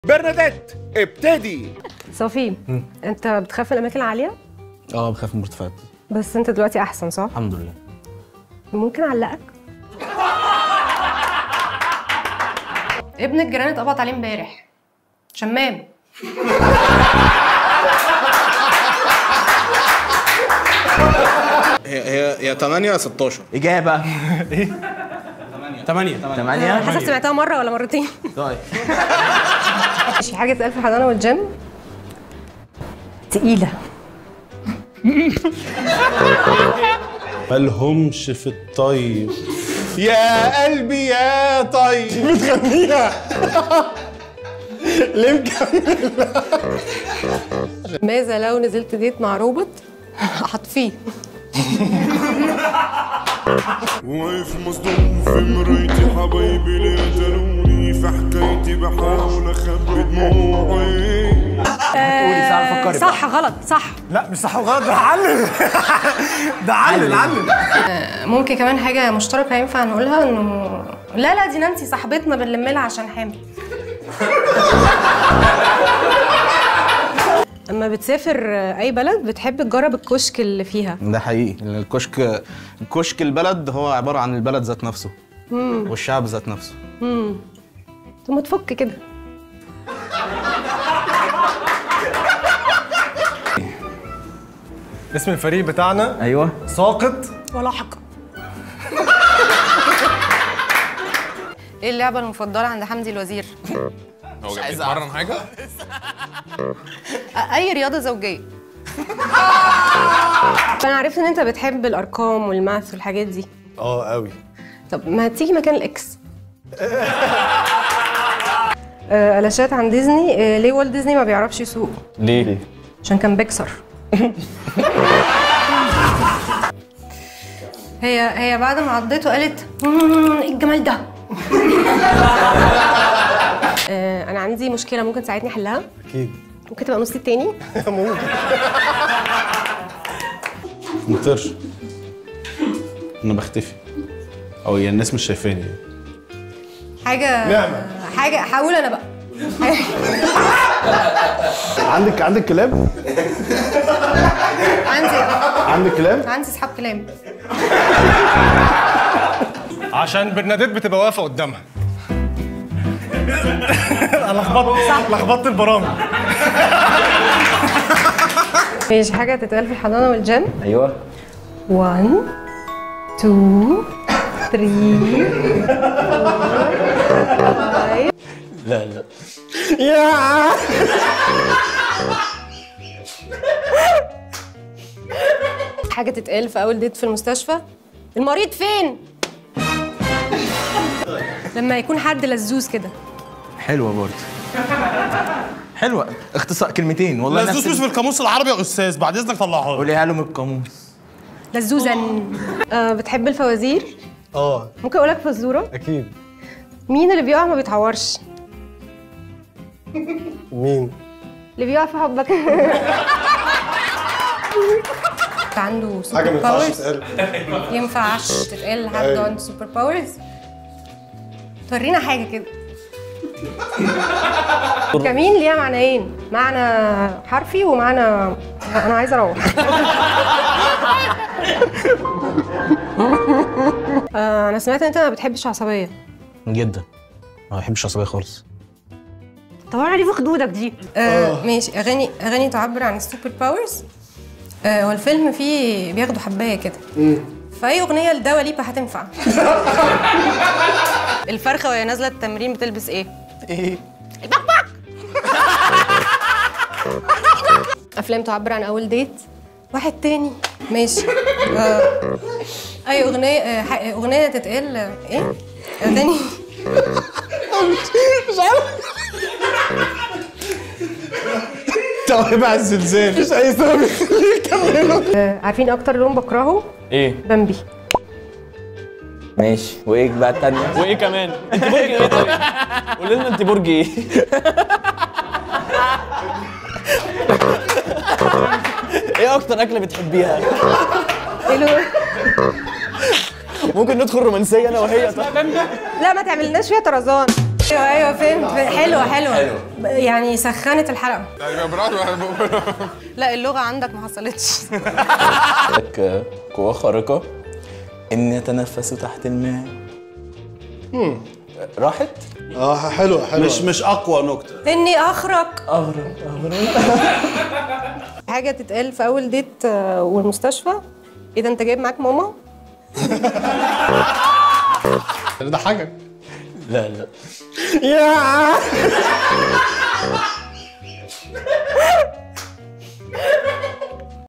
برناديت ابتدي صافي انت بتخاف من الاماكن العاليه اه بخاف من المرتفعات بس انت دلوقتي احسن صح الحمد لله ممكن اعلقك ابن الجيران اتقبض عليه امبارح شمام هي هي هي 8 16 إجابة ثمانية ثمانية حاسه سمعتها مره ولا مرتين طيب ماشي حاجه تقال في الحضانه والجيم تقيله مالهمش في الطيب يا قلبي يا طيب بتغنيها ليه مكمل ماذا لو نزلت ديت مع روبوت هطفيه واقف مصدوم في مرايتي حبايبي لا يزالوني في حكايتي بحاول اخبي دموعي قولي ساعة فكري صح غلط صح لا مش صح وغلط ده علل ده علل علل ممكن كمان حاجه مشتركه ينفع نقولها انه لا لا دي نانسي صاحبتنا بنلم لها عشان حامل اما بتسافر اي بلد بتحب تجرب الكشك اللي فيها ده حقيقي الكشك كشك البلد هو عبارة عن البلد ذات نفسه والشعب ذات نفسه ثم تفك كده اسم الفريق بتاعنا أيوه ساقط ولاحق ايه اللعبه المفضله عند حمدي الوزير هو بيتمرن حاجه؟ اي رياضه زوجيه انا عرفت ان انت بتحب الارقام والماث والحاجات دي اه قوي طب ما تيجي مكان الاكس آه، قلاشات عن ديزني آه، ليه والت ديزني ما بيعرفش يسوق ليه؟ عشان كان بيكسر هي هي بعد ما عضيته قالت "مم، ايه الجمال ده آه، انا عندي مشكله ممكن تساعدني احلها اكيد ممكن تبقى نص التاني مطرش انا بختفي او يعني الناس مش شايفاني حاجه نعمة. حاجه حاول انا بقى عندك عندك كلاب عندي عندك كلاب عندي اصحاب كلام عشان برناديت بتبقى واقفه قدامها انا لخبطت لخبطت البرامج ماشي حاجه تتقال في الحضانه والجيم أيوه 1 2 3 لا لا حاجه تتقال في اول ديت في المستشفى المريض فين لما يكون حد لزوز كده حلوة برضه حلوة اختصار كلمتين والله لزوز مش نفس في القاموس العربي يا استاذ بعد اذنك طلعها لي قوليها له من القاموس لزوزا آه بتحب الفوازير اه ممكن اقول لك فزوره اكيد مين اللي بيقع ما بيتعورش مين اللي بيقع في حبك عنده سوبر حاجه ما ينفعش باورز تتقال ينفعش تتقال لحد أيوة. عنده سوبر باورز تورينا حاجه كده كمين ليها معنيين معنى حرفي ومعنى انا عايزه اروح آه، انا سمعت ان انت ما بتحبش عصبيه جدا ما بحبش العصبية خالص طبعا دي في خدودك دي آه ماشي اغاني اغاني تعبر عن السوبر باورز آه هو الفيلم فيه بياخدوا حبايه كده فاي اغنيه لدوا ليبا هتنفع الفرخه وهي نازله التمرين بتلبس ايه ايه البقبق افلام تعبر عن اول ديت واحد تاني ماشي آه. اي اغنيه آه ح- اغنيه تتقال آه، ايه اغاني توابع الزلزال مش اي سبب يخليه يكملوا آه عارفين اكتر لون بكرهه ايه بامبي ماشي وايه بقى التانية وايه كمان؟ انت برج ايه طيب؟ قول لنا انت برج ايه؟ ايه اكتر اكله بتحبيها؟ إيه لون؟ ممكن ندخل رومانسيه انا وهي طيب لا ما تعملناش فيها طرزان ايوه ايوه فهمت حلوه حلوه يعني سخنت الحلقه ايوه برافو لا اللغه عندك ما حصلتش لك قوة خارقة إن يتنفس تحت الماء راحت؟ اه حلوه حلوه مش مش اقوى نكته اني اخرق أغرب أغرب حاجه تتقال في اول ديت آه، والمستشفى ايه ده انت جايب معاك ماما ده حاجه لا لا يا